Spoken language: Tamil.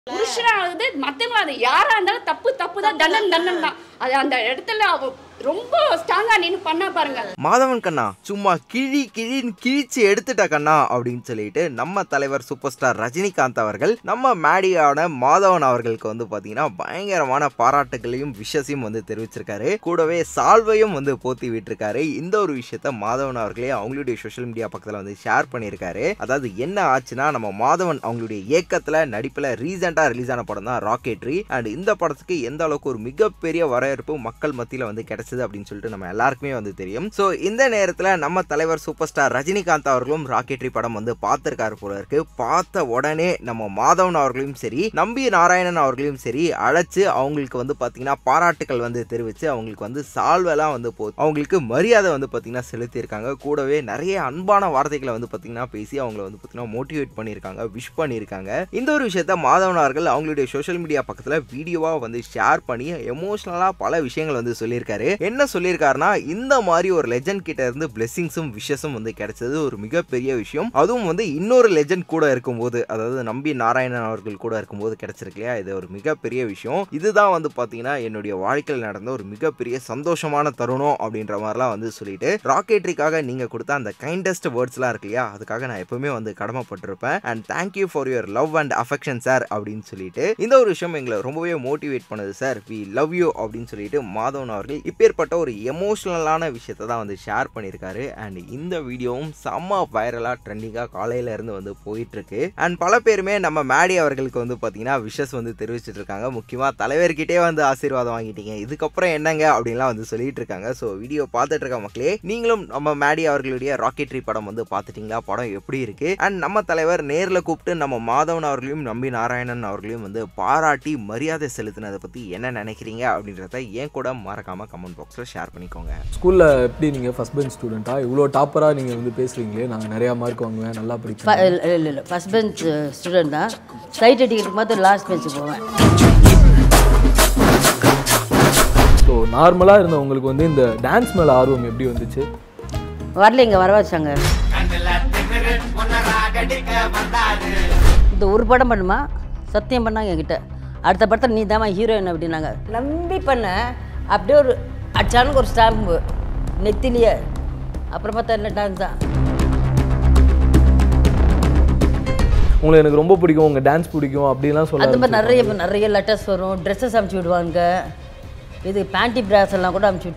புருஷனாவது மத்தவங்க அது யாரா இருந்தாலும் தப்பு தப்பு தான் தண்டன் தண்டன் தான் அது அந்த இடத்துல அவ ரொம்ப ஸ்ட்ராங்கா நின்னு பண்ணா பாருங்க மாதவன் கண்ணா சும்மா கிழி கிழின்னு கிழிச்சு எடுத்துட்ட கண்ணா அப்படின்னு சொல்லிட்டு நம்ம தலைவர் சூப்பர் ஸ்டார் ரஜினிகாந்த் அவர்கள் நம்ம மேடியான மாதவன் அவர்களுக்கு வந்து பாத்தீங்கன்னா பயங்கரமான பாராட்டுகளையும் விஷஸையும் வந்து தெரிவிச்சிருக்காரு கூடவே சால்வையும் வந்து போத்தி விட்டுருக்காரு இந்த ஒரு விஷயத்த மாதவன் அவர்களே அவங்களுடைய சோஷியல் மீடியா பக்கத்துல வந்து ஷேர் பண்ணியிருக்காரு அதாவது என்ன ஆச்சுன்னா நம்ம மாதவன் அவங்களுடைய இயக்கத்துல நடிப்புல ரீசெண்டா ரிலீஸ் ஆன படம் தான் ராக்கெட்ரி அண்ட் இந்த படத்துக்கு எந்த அளவுக்கு ஒரு மிகப்பெரிய வரவேற்பு மக்கள் மத்தியில வந்து கிடைச்சது அப்படின்னு சொல்லிட்டு நம்ம எல்லாருக்குமே வந்து தெரியும் ஸோ இந்த நேரத்தில் நம்ம தலைவர் சூப்பர் ஸ்டார் ரஜினிகாந்த் அவர்களும் ராக்கெட்ரி படம் வந்து பார்த்திருக்காரு போல இருக்கு பார்த்த உடனே நம்ம மாதவன் அவர்களையும் சரி நம்பி நாராயணன் அவர்களையும் சரி அழைச்சு அவங்களுக்கு வந்து பார்த்தீங்கன்னா பாராட்டுகள் வந்து தெரிவித்து அவங்களுக்கு வந்து சால்வெல்லாம் வந்து போ அவங்களுக்கு மரியாதை வந்து பார்த்தீங்கன்னா செலுத்தியிருக்காங்க கூடவே நிறைய அன்பான வார்த்தைகளை வந்து பார்த்தீங்கன்னா பேசி அவங்கள வந்து பார்த்தீங்கன்னா மோட்டிவேட் பண்ணியிருக்காங்க விஷ் பண்ணியிருக்காங்க இந்த ஒரு விஷயத்த மாதவன் அவர்கள் அவங்களுடைய சோஷியல் மீடியா பக்கத்தில் வீடியோவாக வந்து ஷேர் பண்ணி எமோஷ்னலாக பல விஷயங்கள் வந்து சொல்லியிருக்காரு என்ன சொல்லியிருக்காருன்னா இந்த மாதிரி ஒரு லெஜண்ட் கிட்ட இருந்து பிளெஸிங்ஸும் விஷஸும் வந்து கிடைச்சது ஒரு மிகப்பெரிய விஷயம் அதுவும் வந்து இன்னொரு லெஜண்ட் கூட இருக்கும்போது அதாவது நம்பி நாராயணன் அவர்கள் கூட இருக்கும்போது கிடைச்சிருக்கு இல்லையா இது ஒரு மிகப்பெரிய விஷயம் இதுதான் வந்து பார்த்தீங்கன்னா என்னுடைய வாழ்க்கையில் நடந்த ஒரு மிகப்பெரிய சந்தோஷமான தருணம் அப்படின்ற மாதிரிலாம் வந்து சொல்லிட்டு ராக்கெட்ரிக்காக நீங்க கொடுத்த அந்த கைண்டஸ்ட் வேர்ட்ஸ்லாம் இருக்கு இல்லையா அதுக்காக நான் எப்பவுமே வந்து கடமைப்பட்டிருப்பேன் and thank you for your love and affection sir அப்படின்னு சொல்லிட்டு இந்த ஒரு விஷயம் எங்களை ரொம்பவே மோட்டிவேட் பண்ணுது சார் வி லவ் யூ அப்படின்னு சொல்லிட்டு மாதவன் அவர்கள் இப்பேற்பட்ட ஒரு எமோஷனலான விஷயத்தை தான் வந்து ஷேர் பண்ணியிருக்காரு அண்ட் இந்த வீடியோவும் செம்ம வைரலாக ட்ரெண்டிங்காக காலையில இருந்து வந்து போயிட்டு இருக்கு அண்ட் பல பேருமே நம்ம மேடி அவர்களுக்கு வந்து பார்த்தீங்கன்னா விஷஸ் வந்து தெரிவிச்சிட்டு இருக்காங்க முக்கியமாக தலைவர்கிட்டே வந்து ஆசீர்வாதம் வாங்கிட்டீங்க இதுக்கப்புறம் என்னங்க அப்படின்லாம் வந்து சொல்லிட்டு இருக்காங்க ஸோ வீடியோ பார்த்துட்டு இருக்க மக்களே நீங்களும் நம்ம மேடி அவர்களுடைய ராக்கெட்ரி படம் வந்து பார்த்துட்டீங்களா படம் எப்படி இருக்கு அண்ட் நம்ம தலைவர் நேரில் கூப்பிட்டு நம்ம மாதவன் அவர்களையும் நம்பி நாராயணன் அவர்களையும் வந்து பாராட்டி மரியாதை செலுத்தினதை பற்றி என்ன நினைக்கிறீங்க அப்படின்றத ஏன் கூட மறக்காம கமெண்ட் பாக்ஸில் ஷேர் பண்ணிக்கோங்க ஸ்கூலில் எப்படி நீங்கள் ஃபஸ்ட் பெஞ்ச் ஸ்டூடெண்ட்டா இவ்வளோ டாப்பராக நீங்கள் வந்து பேசுகிறீங்களே நான் நிறையா மார்க் வாங்குவேன் நல்லா படிப்பேன் இல்லை இல்லை இல்லை ஃபஸ்ட் பெஞ்ச் ஸ்டூடெண்ட் தான் சைட் அடிக்கிறதுக்கு மாத்திரம் லாஸ்ட் பெஞ்சு போவேன் ஸோ நார்மலாக இருந்த உங்களுக்கு வந்து இந்த டான்ஸ் மேலே ஆர்வம் எப்படி வந்துச்சு வரல இங்கே வர வச்சாங்க இந்த ஒரு படம் பண்ணுமா சத்தியம் பண்ணாங்க என்கிட்ட அடுத்த படத்தில் நீ தாம்மா ஹீரோயின் அப்படின்னாங்க நம்பி பண்ணேன் அப்படியே ஒரு அச்சானுக்கு ஒரு ஸ்டாம்பு நெத்திலேயே அப்புறம் பார்த்தா என்ன டான்ஸ் தான் உங்களை எனக்கு ரொம்ப பிடிக்கும் உங்கள் டான்ஸ் பிடிக்கும் அப்படிலாம் சொல்ல அந்த மாதிரி நிறைய நிறைய லெட்டர்ஸ் வரும் ட்ரெஸ்ஸஸ் அமுச்சு விடுவாங்க இது பேண்டி பிராஸ் எல்லாம் கூட அமுச்சு